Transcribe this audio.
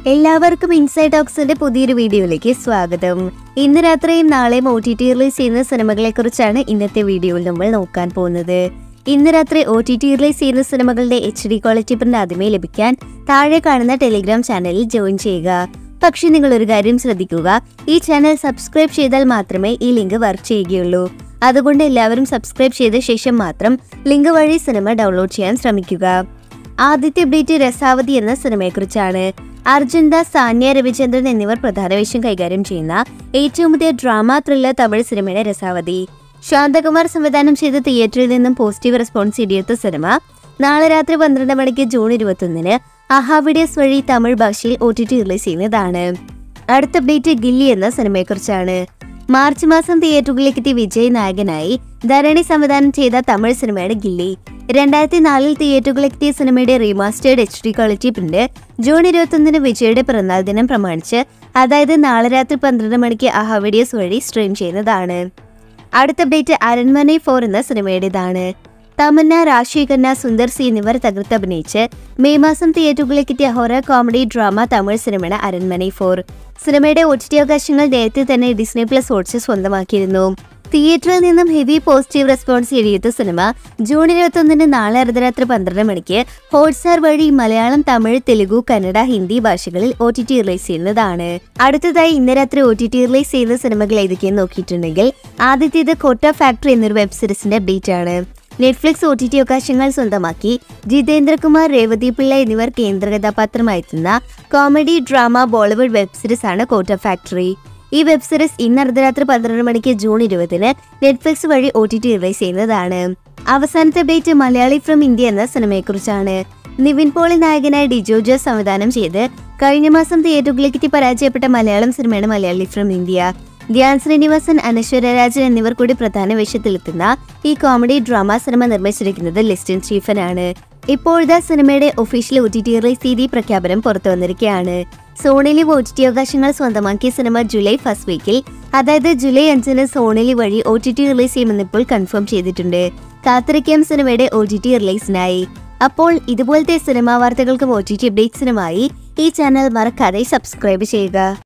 എല്ലാവർക്കും ഇൻസൈഡ് ടോക്സിന്റെ പുതിയൊരു വീഡിയോയിലേക്ക് സ്വാഗതം ഇന്ന് രാത്രിയും നാളെയും ഒ ടി ടി റിലീസ് ചെയ്യുന്ന സിനിമകളെ കുറിച്ചാണ് ഇന്നത്തെ വീഡിയോയിൽ നമ്മൾ നോക്കാൻ പോകുന്നത് ഇന്ന് രാത്രി ഒ ടി ടി റിലീസ് ചെയ്യുന്ന സിനിമകളുടെ എച്ച് ഡി ക്വാളിറ്റി പ്രിന്റ് ആദ്യമേ ലഭിക്കാൻ താഴെ കാണുന്ന ടെലിഗ്രാം ചാനലിൽ ജോയിൻ ചെയ്യുക പക്ഷേ നിങ്ങൾ ഒരു കാര്യം ശ്രദ്ധിക്കുക ഈ ചാനൽ സബ്സ്ക്രൈബ് ചെയ്താൽ മാത്രമേ ഈ ലിങ്ക് വർക്ക് ചെയ്യുകയുള്ളൂ അതുകൊണ്ട് എല്ലാവരും സബ്സ്ക്രൈബ് ചെയ്ത ശേഷം മാത്രം ലിങ്ക് വഴി സിനിമ ഡൗൺലോഡ് ചെയ്യാൻ ശ്രമിക്കുക ആദ്യത്തെ അപ്ഡേറ്റ് രസാവതി എന്ന സിനിമയെക്കുറിച്ചാണ് അർജുൻ ദാസ് സാന്യ രവിചന്ദ്രൻ എന്നിവർ പ്രധാന വേഷം കൈകാര്യം ചെയ്യുന്ന ഏറ്റവും പുതിയ ഡ്രാമ ത്രില്ലർ തമിഴ് സിനിമയുടെ രസാവതി ശാന്തകുമാർ സംവിധാനം ചെയ്ത തിയേറ്ററിൽ നിന്നും പോസിറ്റീവ് റെസ്പോൺസ് ഇടിയെത്ത സിനിമ നാളെ രാത്രി പന്ത്രണ്ട് മണിക്ക് ജൂൺ ഇരുപത്തൊന്നിന് അഹാ വീഡിയോസ് വഴി തമിഴ് ഭാഷയിൽ ഒ ടി ടി റിലീസ് ചെയ്യുന്നതാണ് അടുത്ത അപ്ഡേറ്റ് ഗില്ലി എന്ന സിനിമയെക്കുറിച്ചാണ് മാർച്ച് മാസം തിയേറ്ററുകളിലേക്ക് എത്തിയ വിജയ് നായകനായി ധരണി സംവിധാനം ചെയ്ത തമിഴ് സിനിമയുടെ ഗില്ലി രണ്ടായിരത്തി നാലിൽ തിയേറ്ററുകളിലേക്ക് എത്തിയ സിനിമയുടെ remastered H D quality print June ഇരുപത്തൊന്നിന് വിജയുടെ പിറന്നാൾ ദിനം പ്രമാണിച്ച് അതായത് നാളെ രാത്രി പന്ത്രണ്ട് മണിക്ക് ആഹ വീഡിയോസ് വഴി സ്ട്രീം ചെയ്യുന്നതാണ് അടുത്ത അപ്ഡേറ്റ് അരൺമനെ ഫോർ എന്ന സിനിമയുടേതാണ് തമന്ന രാശി ഖന്ന സുന്ദർ സി എന്നിവർ തകർത്തഭിനയിച്ച് മെയ് മാസം തിയേറ്ററുകളിലേക്ക് എത്തിയ ഹൊറർ കോമഡി ഡ്രാമ തമിഴ് സിനിമയാണ് അരൺമനെ ഫോർ സിനിമയുടെ ഒ ടി ടി അവകാശങ്ങൾ നേരത്തെ തന്നെ ഡിസ്നി പ്ലസ് ഹോട്ട്സ് സ്വന്തമാക്കിയിരുന്നു തിയേറ്ററിൽ നിന്നും ഹെവി പോസിറ്റീവ് റെസ്പോൺസ് എഴുതിയ സിനിമ ജൂൺ ഇരുപത്തൊന്നിന് നാളെ അർദ്ധരാത്രി പന്ത്രണ്ട് മണിക്ക് ഹോട്ട്സ്റ്റാർ വഴി മലയാളം തമിഴ് തെലുഗു കന്നഡ ഹിന്ദി ഭാഷകളിൽ ഒ ടി ടി റിലീസ് ചെയ്യുന്നതാണ് അടുത്തതായി ഇന്ന് രാത്രി ഒ ടി ടി റിലീസ് ചെയ്യുന്ന സിനിമകൾ ഏതൊക്കെയെന്ന് നോക്കിയിട്ടുണ്ടെങ്കിൽ ആദ്യത്തേത് കോട്ട ഫാക്ടറി എന്നൊരു വെബ് സീരീസിന്റെ അപ്ഡേറ്റ് ആണ് നെറ്റ്ഫ്ലിക്സ് ഒ ടി ടി അവകാശങ്ങൾ സ്വന്തമാക്കി ജിതേന്ദ്രകുമാർ രേവതി പിള്ള എന്നിവർ കേന്ദ്ര കഥാപാത്രമായെത്തുന്ന കോമഡി ഡ്രാമ ബോളിവുഡ് വെബ് സീരീസ് ആണ് കോട്ട ഫാക്ടറി ഈ വെബ് സീരീസ് ഇന്ന് അർദ്ധരാത്രി പന്ത്രണ്ട് മണിക്ക് ജൂൺ ഇരുപതിന് നെറ്റ്ഫ്ലിക്സ് വഴി ഒ ടി ടി റിലീസ് ചെയ്യുന്നതാണ് അവസാനത്തെ അപ്ഡേറ്റ് മലയാളി ഫ്രം ഇന്ത്യ എന്ന സിനിമയെക്കുറിച്ചാണ് നിവിൻ പോളി നായകനായ ഡിജോ ജോസ് സംവിധാനം ചെയ്ത് കഴിഞ്ഞ മാസം തിയേറ്ററുകളിലേക്ക് എത്തി പരാജയപ്പെട്ട മലയാളം സിനിമയാണ് മലയാളി ഫ്രം ഇന്ത്യ ധ്യാൻ ശ്രീനിവാസൻ അനശ്വര രാജൻ എന്നിവർ കൂടി പ്രധാന വേഷത്തിലെത്തുന്ന ഈ കോമഡി ഡ്രാമ സിനിമ നിർമ്മിച്ചിരിക്കുന്നത് ലിസ്റ്റിൻ സ്റ്റീഫൻ ആണ് ഇപ്പോഴത്തെ സിനിമയുടെ official O T T release തീയതി പ്രഖ്യാപനം പുറത്തു വന്നിരിക്കുകയാണ് സോണിലി ഒ ടി ടി അവകാശങ്ങൾ സ്വന്തമാക്കിയ സിനിമ ജൂലൈ ഫസ്റ്റ് വീക്കിൽ അതായത് ജൂലൈ അഞ്ചിന് സോണിലി വഴി ഒ ടി ടി റിലീസ് ചെയ്യുമെന്ന് ഇപ്പോൾ കൺഫേം ചെയ്തിട്ടുണ്ട് കാത്തിരിക്കാം സിനിമയുടെ ഒ ടി ടി റിലീസിനായി അപ്പോൾ ഇതുപോലത്തെ സിനിമാ വാർത്തകൾക്കും ഒ ടി ടി അപ്ഡേറ്റ്സിനുമായി ഈ ചാനൽ മറക്കാതെ സബ്സ്ക്രൈബ് ചെയ്യുക